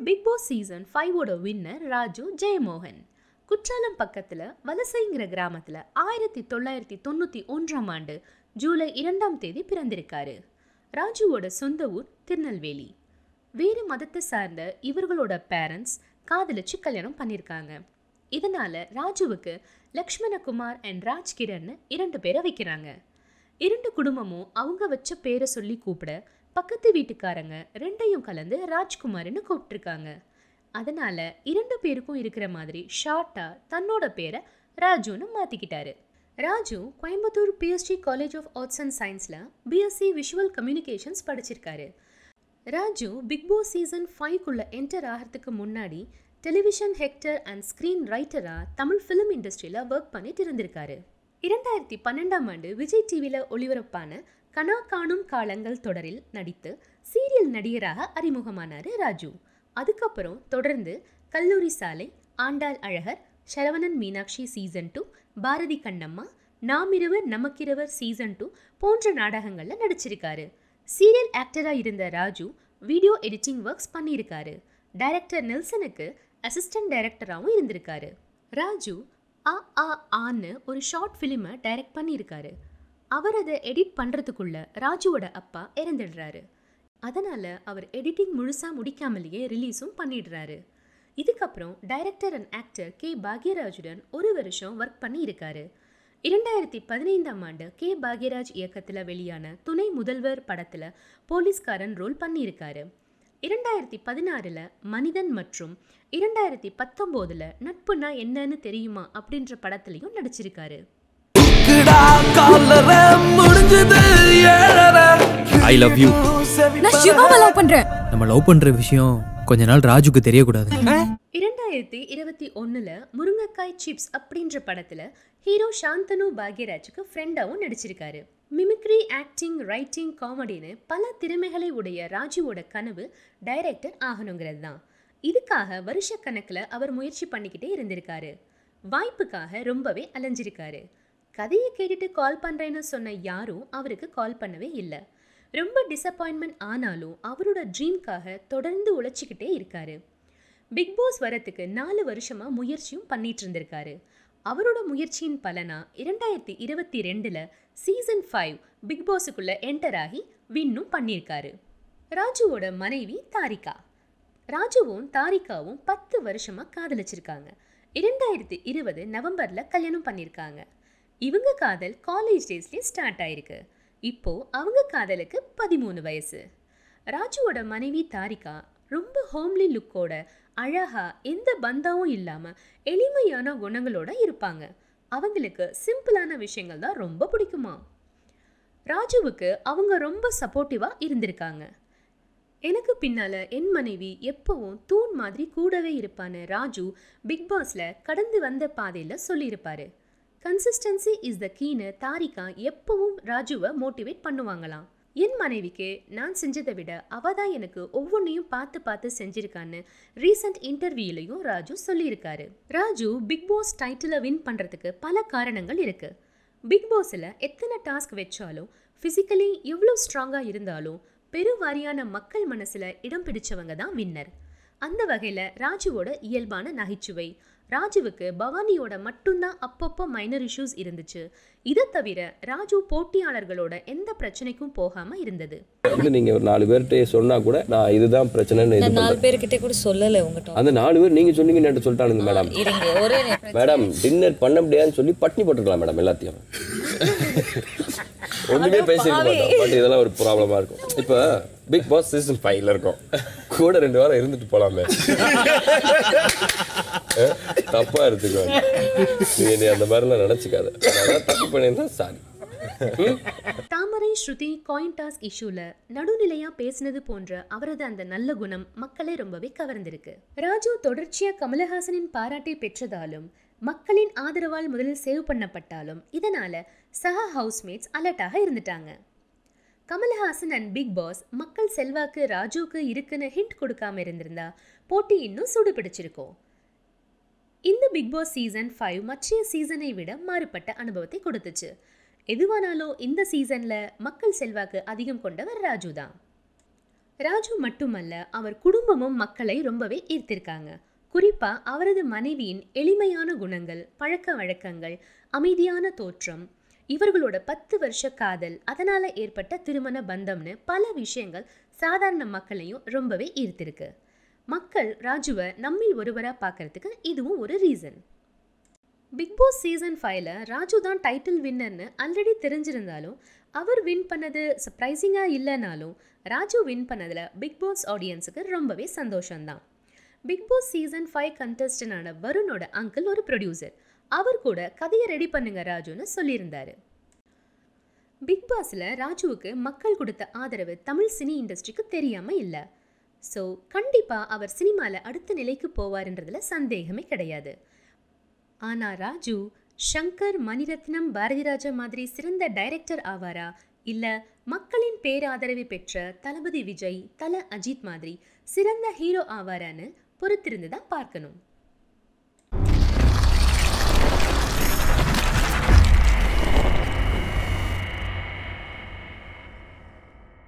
Big Boss season ஃபைவோட winner Raju Jayamohan Kuttralam பக்கத்தில் வலசைங்கிற கிராமத்தில் ஆயிரத்தி தொள்ளாயிரத்தி தொண்ணூற்றி ஒன்றாம் ஆண்டு ஜூலை இரண்டாம் தேதி பிறந்திருக்காரு ராஜுவோட சொந்த ஊர் திருநெல்வேலி வேறு மதத்தை சார்ந்த இவர்களோட பேரண்ட்ஸ் காதலிச்சு கல்யாணம் பண்ணியிருக்காங்க இதனால ராஜுவுக்கு லக்ஷ்மணகுமார் அண்ட் ராஜ்கிரண் இரண்டு பேரை வைக்கிறாங்க இரண்டு குடும்பமும் அவங்க வச்ச பேரை சொல்லி கூப்பிட பக்கத்து வீட்டுக்காரங்க ரெண்டையும் கலந்து ராஜ்குமார்னு கூப்பிட்டுருக்காங்க அதனால இரண்டு பேருக்கும் இருக்கிற மாதிரி ஷார்ட்டா தன்னோட பேரை ராஜுன்னு மாத்திக்கிட்டாரு Raju Coimbatore PSG college of arts and சயின்ஸில் பிஎஸ்சி விஷுவல் கம்யூனிகேஷன்ஸ் படிச்சிருக்காரு ராஜு பிக் பாஸ் சீசன் ஃபைவ்க்குள்ள என்டர் ஆகிறதுக்கு முன்னாடி டெலிவிஷன் ஹெக்டர் அண்ட் ஸ்க்ரீன் ரைட்டராக தமிழ் ஃபிலிம் இண்டஸ்ட்ரியில் ஒர்க் பண்ணிட்டு இருந்திருக்காரு இரண்டாயிரத்தி பன்னெண்டாம் ஆண்டு விஜய் டிவியில் ஒளிபரப்பான கனா காணும் காலங்கள் தொடரில் நடித்து சீரியல் நடிகராக அறிமுகமானார் ராஜு அதுக்கப்புறம் தொடர்ந்து கல்லூரி சாலை Andal Azhagar Saravanan Meenakshi season two Bharathi Kannamma Naamiruvar Namakkiruvar season two போன்ற நாடகங்களில் நடிச்சிருக்காரு சீரியல் ஆக்டராக இருந்த ராஜு வீடியோ எடிட்டிங் ஒர்க்ஸ் பண்ணியிருக்காரு டைரக்டர் நெல்சனுக்கு அசிஸ்டன்ட் டைரக்டராகவும் இருந்திருக்காரு ராஜு ஆ ஆ ஆன்னு ஒரு ஷார்ட் ஃபிலிமை டைரக்ட் பண்ணியிருக்காரு அவர் அதை எடிட் பண்ணுறதுக்குள்ள ராஜுவோட அப்பா இறந்துடுறாரு அதனால் அவர் எடிட்டிங் முழுசாக முடிக்காமலேயே ரிலீஸும் பண்ணிடுறாரு இதுக்கப்புறம் டைரக்டர் அண்ட் ஆக்டர் கே பாக்யராஜுடன் ஒரு வருஷம் ஒர்க் பண்ணி இருக்காரு இரண்டாயிரத்தி பதினைந்தாம் ஆண்டு கே பாக்யராஜ் இயக்கத்தில் வெளியான துணை முதல்வர் படத்தில் போலீஸ்காரன் ரோல் பண்ணியிருக்காரு இரண்டாயிரத்தி பதினாறில் மனிதன் மற்றும் இரண்டாயிரத்தி பத்தொம்போதில் நட்புனா என்னன்னு தெரியுமா அப்படின்ற படத்துலையும் நடிச்சிருக்காரு கிடா காலர முடிஞ்சது ஏழரை I love you. நான் சிவாவை லவ் பண்றேன் நம்ம லவ் பண்ற விஷயம் கொஞ்ச நாள் ராஜுக்கு தெரியக்கூடாது இரண்டாயிரத்தி இருபத்தி ஒன்றில் முருங்கைக்காய் சிப்ஸ் அப்படின்ற படத்தில் ஹீரோ சாந்தனு பாக்யராஜுக்கு ஃப்ரெண்டாகவும் நடிச்சிருக்காரு மிமிக்ரி ஆக்டிங் ரைட்டிங் காமெடின்னு பல திறமைகளை உடைய ராஜுவோட கனவு டைரக்டர் ஆகணுங்கிறது தான் இதுக்காக வருஷக்கணக்கில் அவர் முயற்சி பண்ணிக்கிட்டே இருந்திருக்காரு வாய்ப்புக்காக ரொம்பவே அலைஞ்சிருக்காரு கதையை கேட்டுட்டு கால் பண்ணுறேன்னு சொன்ன யாரும் அவருக்கு கால் பண்ணவே இல்லை ரொம்ப டிசப்பாயின்மெண்ட் ஆனாலும் அவரோட ட்ரீம்காக தொடர்ந்து உழைச்சிக்கிட்டே இருக்காரு பிக் பாஸ் வரத்துக்கு நாலு வருஷமா முயற்சியும் பண்ணிட்டு இருந்திருக்காரு அவரோட முயற்சியின் பலனா இரண்டாயிரத்தி இருபத்தி ரெண்டுல சீசன் ஃபைவ் பிக் பாஸுக்குள்ள என்டர் ஆகி வின்னும் பண்ணியிருக்காரு ராஜுவோட மனைவி தாரிகா ராஜுவும் தாரிகாவும் பத்து வருஷமா காதலிச்சிருக்காங்க இரண்டாயிரத்தி இருபது நவம்பர்ல கல்யாணம் பண்ணியிருக்காங்க இவங்க காதல் காலேஜ் டேஸ்லேயே ஸ்டார்ட் ஆயிருக்கு இப்போ அவங்க காதலுக்கு பதிமூணு வயசு ராஜுவோட மனைவி தாரிகா ரொம்ப ஹோம்லி லுக்கோட அழகா எந்த பந்தாவும் இல்லாம எளிமையான குணங்களோட இருப்பாங்க அவங்களுக்கு சிம்பிளான விஷயங்கள் தான் ரொம்ப பிடிக்குமா ராஜுவுக்கு அவங்க ரொம்ப சப்போர்ட்டிவா இருந்திருக்காங்க எனக்கு பின்னால என் மனைவி எப்பவும் தூண் மாதிரி கூடவே இருப்பான்னு ராஜு பிக் பாஸ்ல கடந்து வந்த பாதையில சொல்லியிருப்பாரு கன்சிஸ்டன்சி இஸ் த கீன்னு தாரிகா எப்பவும் ராஜுவை மோட்டிவேட் பண்ணுவாங்களாம் என் மனைவிக்கு நான் செஞ்சதை விட அவ தான் எனக்கு ஒவ்வொன்றையும் பார்த்து பார்த்து செஞ்சிருக்கான்னு ரீசன்ட் இன்டர்வியூலையும் ராஜு சொல்லியிருக்காரு ராஜு பிக் பாஸ் டைட்டிலை வின் பண்ணுறதுக்கு பல காரணங்கள் இருக்கு பிக் பாஸில் எத்தனை டாஸ்க் வச்சாலும் ஃபிசிக்கலி எவ்வளோ ஸ்ட்ராங்காக இருந்தாலும் பெருவாரியான மக்கள் மனசில் இடம் பிடிச்சவங்க தான் வின்னர் அந்த வகையில் ராஜுவோட இயல்பான நகைச்சுவை ராஜுவுக்கு பவானியோட மட்டும்தான் அப்பப்போ மைனர் இஷ்யூஸ் இருந்துச்சு இதை தவிர ராஜு போட்டியாளர்களோட எந்த பிரச்சனைக்கும் போகாம இருந்தது வந்து நீங்க ஒரு நாலு பேர்கிட்ட சொன்னா கூட நான் இதுதான் பிரச்சனைன்னு இது நான் நாலு பண்றேன் பேர்கிட்ட கூட சொல்லலை உங்ககிட்ட அந்த நாலு பேர் நீங்க சொன்னீங்கன்னு என்கிட்ட சொல்லிட்டானுங்க மேடம் இருங்க ஒரே நிமிஷம். மேடம் டின்னர் பண்ண முடியாதுன்னு சொல்லி பட்னி போட்டுருக்கலாம் மேடம் எல்லாத்தையும் ஒண்ணுமே பேசிருக்க மாட்டோம் பட் இதெல்லாம் ஒரு ப்ராப்ளமா இருக்கும் இப்போ பிக் பாஸ் சீசன் ஃபைவ்ல இருக்கோம் கூட ரெண்டு வாரம் இருந்துட்டு போலாமே அஹ், தப்பா எடுத்துக்கோ நீ என்னை அந்த மாதிரிலாம் நினைச்சுக்காத நான் தப்பு பண்ணியிருந்தா sorry Thamarai Shruti coin task இஷ்யூல நடுநிலையா பேசினது போன்ற அவரது அந்த நல்ல குணம் மக்களை ரொம்பவே கவர்ந்திருக்கு ராஜு தொடர்ச்சியா கமலஹாசனின் பாராட்டை பெற்றதாலும் மக்களின் ஆதரவால் முதலில் சேவ் பண்ணப்பட்டாலும் இதனால சக ஹவுஸ்மேட்ஸ் அலர்ட்டாக இருந்துட்டாங்க கமல்ஹாசன் அண்ட் பிக் பாஸ் மக்கள் செல்வாக்கு ராஜுவுக்கு இருக்குன்னு ஹிண்ட் கொடுக்காம இருந்திருந்தா போட்டி இன்னும் சூடு பிடிச்சிருக்கும் இந்த பிக் பாஸ் சீசன் ஃபைவ் மற்றைய சீசனை விட மாறுபட்ட அனுபவத்தை கொடுத்துச்சு எதுவானாலும் இந்த சீசன்ல மக்கள் செல்வாக்கு அதிகம் கொண்டவர் ராஜு தான் ராஜு மட்டுமல்ல அவர் குடும்பமும் மக்களை ரொம்பவே ஈர்த்திருக்காங்க குறிப்பா அவரது மனைவியின் எளிமையான குணங்கள் பழக்க வழக்கங்கள் அமைதியான தோற்றம் இவர்களோட பத்து வருஷ காதல் அதனால ஏற்பட்ட திருமண பந்தம்னு பல விஷயங்கள் சாதாரண மக்களையும் ரொம்பவே ஈர்த்திருக்கு மக்கள் ராஜுவை நம்மில் ஒருவரா பார்க்கறதுக்கு இதுவும் ஒரு ரீசன் பிக் பாஸ் சீசன் ஃபைவ்ல ராஜு தான் டைட்டில் வின்னர்னு ஆல்ரெடி தெரிஞ்சிருந்தாலும் அவர் வின் பண்ணது சர்ப்ரைசிங்காக இல்லைனாலும் ராஜு வின் பண்ணதில் பிக் பாஸ் ஆடியன்ஸுக்கு ரொம்பவே சந்தோஷம்தான் பிக் பாஸ் சீசன் ஃபைவ் கண்டஸ்டனான வருணோட அங்கிள் ஒரு ப்ரொடியூசர் அவர் கூட கதையை ரெடி பண்ணுங்க ராஜுன்னு சொல்லியிருந்தாரு பிக் பாஸில் ராஜுவுக்கு மக்கள் கொடுத்த ஆதரவு தமிழ் சினி இண்டஸ்ட்ரிக்கு தெரியாமல் இல்லை ஸோ கண்டிப்பாக அவர் சினிமாவில் அடுத்த நிலைக்கு போவார்ன்றதுல சந்தேகமே கிடையாது ஆனால் ராஜு ஷங்கர் மணிரத்னம் பாரதிராஜா மாதிரி சிறந்த டைரக்டர் ஆவாரா இல்லை மக்களின் பேராதரவை பெற்ற தளபதி விஜய் தல அஜித் மாதிரி சிறந்த ஹீரோ ஆவாரான்னு பொறுத்திருந்து தான் பார்க்கணும்